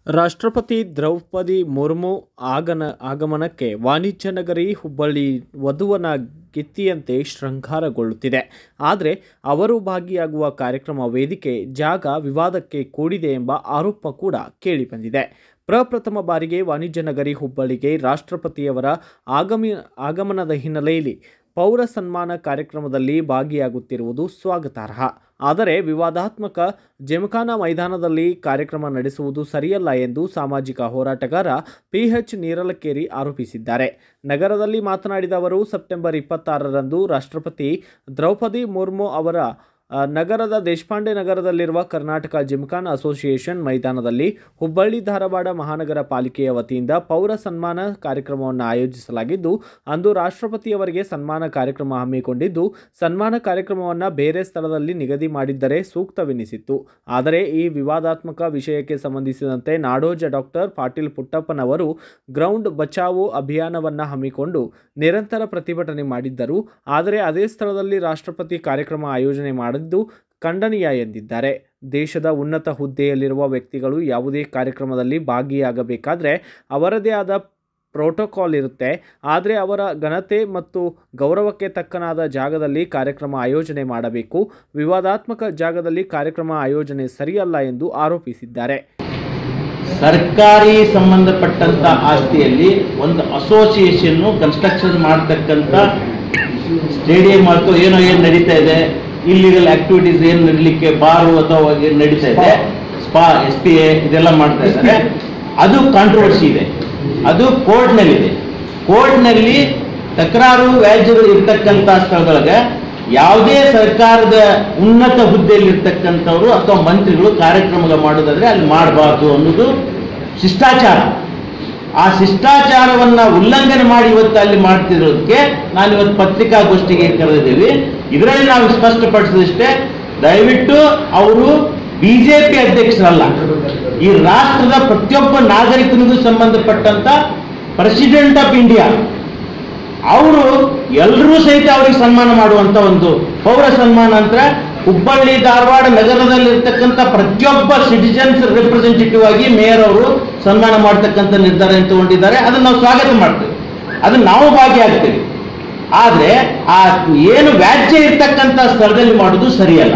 ರಾಷ್ಟ್ರಪತಿ ದ್ರೌಪದಿ ಮುರ್ಮು ಆಗನ ಆಗಮನಕ್ಕೆ ವಾಣಿಜ್ಯ ನಗರಿ ಹುಬ್ಬಳ್ಳಿ ವಧುವನ ಗಿತ್ತಿಯಂತೆ ಶೃಂಗಾರಗೊಳ್ಳುತ್ತಿದೆ ಆದರೆ ಅವರು ಭಾಗಿಯಾಗುವ ಕಾರ್ಯಕ್ರಮ ವೇದಿಕೆ ಜಾಗ ವಿವಾದಕ್ಕೆ ಕೂಡಿದೆ ಎಂಬ ಆರೋಪ ಕೂಡ ಕೇಳಿಬಂದಿದೆ ಪ್ರಪ್ರಥಮ ಬಾರಿಗೆ ವಾಣಿಜ್ಯ ನಗರಿ ಹುಬ್ಬಳ್ಳಿಗೆ ರಾಷ್ಟ್ರಪತಿಯವರ ಆಗಮಿ ಆಗಮನದ ಹಿನ್ನೆಲೆಯಲ್ಲಿ ಪೌರ ಸನ್ಮಾನ ಕಾರ್ಯಕ್ರಮದಲ್ಲಿ ಭಾಗಿಯಾಗುತ್ತಿರುವುದು ಸ್ವಾಗತಾರ್ಹ ಆದರೆ ವಿವಾದಾತ್ಮಕ ಜಮಖಾನ ಮೈದಾನದಲ್ಲಿ ಕಾರ್ಯಕ್ರಮ ನಡೆಸುವುದು ಸರಿಯಲ್ಲ ಎಂದು ಸಾಮಾಜಿಕ ಹೋರಾಟಗಾರ ಪಿಎಚ್ ನೀರಲಕೇರಿ ಆರೋಪಿಸಿದ್ದಾರೆ ನಗರದಲ್ಲಿ ಮಾತನಾಡಿದ ಅವರು ಸೆಪ್ಟೆಂಬರ್ ಇಪ್ಪತ್ತಾರರಂದು ರಾಷ್ಟ್ರಪತಿ ದ್ರೌಪದಿ ಮುರ್ಮು ಅವರ ಆ, ನಗರದ ದೇಶಪಾಂಡೆ ನಗರದಲ್ಲಿರುವ ಕರ್ನಾಟಕ ಜಿಮ್ಖಾನ್ ಅಸೋಸಿಯೇಷನ್ ಮೈದಾನದಲ್ಲಿ ಹುಬ್ಬಳ್ಳಿ ಧಾರವಾಡ ಮಹಾನಗರ ಪಾಲಿಕೆಯ ವತಿಯಿಂದ ಪೌರ ಸನ್ಮಾನ ಕಾರ್ಯಕ್ರಮವನ್ನು ಆಯೋಜಿಸಲಾಗಿದ್ದು ಅಂದು ರಾಷ್ಟ್ರಪತಿಯವರಿಗೆ ಸನ್ಮಾನ ಕಾರ್ಯಕ್ರಮ ಹಮ್ಮಿಕೊಂಡಿದ್ದು ಸನ್ಮಾನ ಕಾರ್ಯಕ್ರಮವನ್ನು ಬೇರೆ ಸ್ಥಳದಲ್ಲಿ ನಿಗದಿ ಮಾಡಿದ್ದರೆ ಸೂಕ್ತವೆನಿಸಿತ್ತು ಆದರೆ ಈ ವಿವಾದಾತ್ಮಕ ವಿಷಯಕ್ಕೆ ಸಂಬಂಧಿಸಿದಂತೆ ನಾಡೋಜ ಡಾಕ್ಟರ್ ಪಾಟೀಲ್ ಪುಟ್ಟಪ್ಪನವರು ಗ್ರೌಂಡ್ ಬಚಾವೋ ಅಭಿಯಾನವನ್ನು ಹಮ್ಮಿಕೊಂಡು ನಿರಂತರ ಪ್ರತಿಭಟನೆ ಮಾಡಿದ್ದರು ಆದರೆ ಅದೇ ಸ್ಥಳದಲ್ಲಿ ರಾಷ್ಟ್ರಪತಿ ಕಾರ್ಯಕ್ರಮ ಆಯೋಜನೆ ಮಾಡಿದ್ದು ಖಂಡನೀಯ ಎಂದಿದ್ದಾರೆ ದೇಶದ ಉನ್ನತ ಹುದ್ದೆಯಲ್ಲಿರುವ ವ್ಯಕ್ತಿಗಳು ಯಾವುದೇ ಕಾರ್ಯಕ್ರಮದಲ್ಲಿ ಭಾಗಿಯಾಗಬೇಕಾದ್ರೆ ಅವರದೇ ಆದ ಪ್ರೋಟೋಕಾಲ್ ಇರುತ್ತೆ ಆದರೆ ಅವರ ಘನತೆ ಮತ್ತು ಗೌರವಕ್ಕೆ ತಕ್ಕನಾದ ಜಾಗದಲ್ಲಿ ಕಾರ್ಯಕ್ರಮ ಆಯೋಜನೆ ಮಾಡಬೇಕು ವಿವಾದಾತ್ಮಕ ಜಾಗದಲ್ಲಿ ಕಾರ್ಯಕ್ರಮ ಆಯೋಜನೆ ಸರಿಯಲ್ಲ ಎಂದು ಆರೋಪಿಸಿದ್ದಾರೆ ಸರ್ಕಾರಿ ಸಂಬಂಧಪಟ್ಟಂತ ಆಸ್ತಿಯಲ್ಲಿ ಒಂದು ಅಸೋಸಿಯೇಷನ್ ಕನ್ಸ್ಟ್ರಕ್ಷನ್ ಮಾಡ್ತಕ್ಕಂಥ ಸ್ಟೇಡಿಯಂ ಅಥವಾ ಏನೋ ಏನು ನಡೀತಾ ಇದೆ ಇಲ್ಲಿಗಲ್ ಆಕ್ಟಿವಿಟೀಸ್ ಏನು ನಡೀಲಿಕ್ಕೆ ಬಾರು ಅಥವಾ ಏನು ನಡೀತಾ ಇದೆ ಸ್ಪಾ ಎಸ್ ಪಿ ಎ ಇದೆಲ್ಲ ಮಾಡ್ತಾ ಇದ್ದಾರೆ ಅದು ಕಾಂಟ್ರವರ್ಸಿ ಇದೆ ಅದು ಕೋರ್ಟ್ನಲ್ಲಿದೆ ಕೋರ್ಟ್ನಲ್ಲಿ ತಕರಾರು ವ್ಯಾಜ್ಯಗಳು ಇರ್ತಕ್ಕಂಥ ಸ್ಥಳದೊಳಗೆ ಯಾವುದೇ ಸರ್ಕಾರದ ಉನ್ನತ ಹುದ್ದೆಯಲ್ಲಿ ಇರ್ತಕ್ಕಂಥವ್ರು ಅಥವಾ ಮಂತ್ರಿಗಳು ಕಾರ್ಯಕ್ರಮ ಮಾಡೋದಾದ್ರೆ ಅಲ್ಲಿ ಮಾಡಬಾರ್ದು ಅನ್ನೋದು ಶಿಷ್ಟಾಚಾರ ಆ ಶಿಷ್ಟಾಚಾರವನ್ನ ಉಲ್ಲಂಘನೆ ಮಾಡಿ ಇವತ್ತು ಅಲ್ಲಿ ಮಾಡ್ತಿರೋದಕ್ಕೆ ನಾನು ಇವತ್ತು ಪತ್ರಿಕಾಗೋಷ್ಠಿಗೆ ಕರೆದಿದ್ದೀವಿ ಇದರಲ್ಲಿ ನಾವು ಸ್ಪಷ್ಟಪಡಿಸಿದಷ್ಟೇ ದಯವಿಟ್ಟು ಅವರು ಬಿಜೆಪಿ ಅಧ್ಯಕ್ಷರಲ್ಲ ಈ ರಾಷ್ಟ್ರದ ಪ್ರತಿಯೊಬ್ಬ ನಾಗರಿಕನಿಗೂ ಸಂಬಂಧಪಟ್ಟಂತ ಪ್ರೆಸಿಡೆಂಟ್ ಆಫ್ ಇಂಡಿಯಾ ಅವರು ಎಲ್ಲರೂ ಸಹಿತ ಅವರಿಗೆ ಸನ್ಮಾನ ಮಾಡುವಂತ ಒಂದು ಪೌರ ಸನ್ಮಾನ ಅಂತ ಹುಬ್ಬಳ್ಳಿ ಧಾರವಾಡ ನಗರದಲ್ಲಿರ್ತಕ್ಕಂಥ ಪ್ರತಿಯೊಬ್ಬ ಸಿಟಿಜನ್ಸ್ ರೆಪ್ರೆಸೆಂಟೇಟಿವ್ ಆಗಿ ಮೇಯರ್ ಅವರು ಸನ್ಮಾನ ಮಾಡ್ತಕ್ಕಂಥ ನಿರ್ಧಾರ ತಗೊಂಡಿದ್ದಾರೆ ಅದನ್ನ ನಾವು ಸ್ವಾಗತ ಮಾಡ್ತೇವೆ ಅದನ್ನ ನಾವು ಭಾಗಿಯಾಗ್ತೇವೆ ಆದ್ರೆ ಆ ಏನು ವ್ಯಾಜ್ಯ ಇರ್ತಕ್ಕಂಥ ಸ್ಥಳದಲ್ಲಿ ಮಾಡೋದು ಸರಿಯಲ್ಲ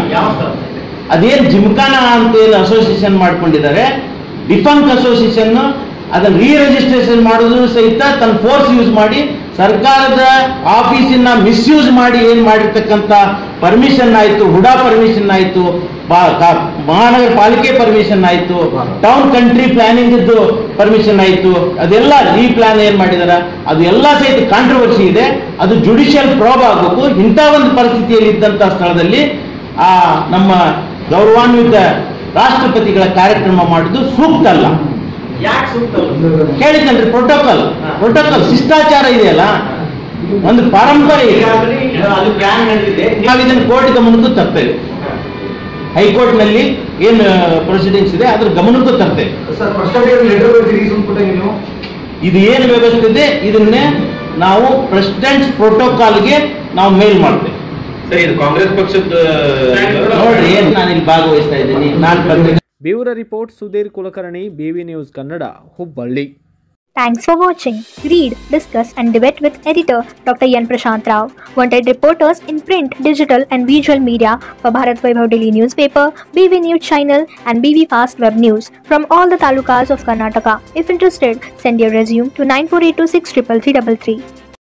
ಅದೇನು ಜಿಮ್ಖಾನ ಅಂತ ಏನು ಅಸೋಸಿಯೇಷನ್ ಮಾಡ್ಕೊಂಡಿದ್ದಾರೆ ಡಿಫಂಕ್ ಅಸೋಸಿಯೇಷನ್ ಅದನ್ನ ರೀ ರಿಜಿಸ್ಟ್ರೇಷನ್ ಮಾಡೋದು ಸಹಿತ ತನ್ನ ಫೋರ್ಸ್ ಯೂಸ್ ಮಾಡಿ ಸರ್ಕಾರದ ಆಫೀಸಿನ ಮಿಸ್ಯೂಸ್ ಮಾಡಿ ಏನ್ ಮಾಡಿರ್ತಕ್ಕಂಥ ಪರ್ಮಿಷನ್ ಆಯ್ತು ಹುಡಾ ಪರ್ಮಿಷನ್ ಆಯ್ತು ಬಾ- ಕಾ- ಮಹಾನಗರ ಪಾಲಿಕೆ ಪರ್ಮಿಷನ್ ಆಯ್ತು ಟೌನ್ ಕಂಟ್ರಿ ಪ್ಲಾನಿಂಗ್ ಇದ್ದು ಪರ್ಮಿಷನ್ ಆಯ್ತು ಅದೆಲ್ಲ ಈ ಪ್ಲಾನ್ ಏನ್ ಮಾಡಿದಾರ ಅದು ಎಲ್ಲ ಸಹಿತ ಕಾಂಟ್ರವರ್ಸಿ ಇದೆ ಅದು ಜುಡಿಷಿಯಲ್ ಪ್ರಾಬ್ ಆಗಬೇಕು ಇಂಥ ಒಂದು ಪರಿಸ್ಥಿತಿಯಲ್ಲಿ ಇದ್ದಂಥ ಸ್ಥಳದಲ್ಲಿ ಆ ನಮ್ಮ ಗೌರವಾನ್ವಿತ ರಾಷ್ಟ್ರಪತಿಗಳ ಕಾರ್ಯಕ್ರಮ ಮಾಡುದು ಸೂಕ್ತ ಅಲ್ಲ ಯಾಕೆ ಸೂಕ್ತ ಹೇಳಿದ್ನಲ್ರಿ ಪ್ರೋಟೋಕಾಲ್ ಪ್ರೋಟೋಕಾಲ್ ಶಿಷ್ಟಾಚಾರ ಇದೆಯಲ್ಲ ಒಂದು ಪರಂಪರೆ ಇದೆ ಈಗಾಗಲೇ ಅದು ಪ್ಲಾನ್ ನಡೆದಿದೆ ನಾವು ಇದನ್ನು ಕೋರ್ಟ್ ಗಮನಕ್ಕೂ ತರ್ತೇವೆ ಹೈಕೋರ್ಟ್ ನಲ್ಲಿ ಏನು ಪ್ರೊಸೀಡಿಂಗ್ಸ್ ಇದೆ ಅದ್ರ ಗಮನಕ್ಕೂ ತರ್ತೇವೆ ಸರ್ ಫಸ್ಟ್ ಆಫ್ ಲೆಟರ್ ಬರ್ತೀರಿ ಸುಮ್ಕುಟ್ಟಂಗೆ ನೀವು ಇದು ಏನು ವ್ಯವಸ್ಥೆ ಇದೆ ಇದನ್ನೇ ನಾವು ಪ್ರೆಸಿಡೆಂಟ್ ಪ್ರೋಟೋಕಾಲ್ಗೆ ನಾವು ಮೇಲ್ ಮಾಡ್ತೇವೆ ಸರ್ ಇದು ಕಾಂಗ್ರೆಸ್ ಪಕ್ಷದ ನೋಡ್ರಿ ಏನ್ ನಾನು ಇಲ್ಲಿ ಭಾಗವಹಿಸ್ತಾ ಇದ್ದೀನಿ ನಾನು ಪತ್ರಿಕೆ bureau report Sudhir Kulkarni B V news Kannada Hubballi Thanks for watching. Read, discuss, and debate with editor Dr. Yan Prashant Rao. Wanted reporters in print, digital, and visual media for Bharat Vaibhav Daily newspaper, BV News channel, and BV Fast Web News from all the talukas of Karnataka. If interested, send your resume to 9482633333.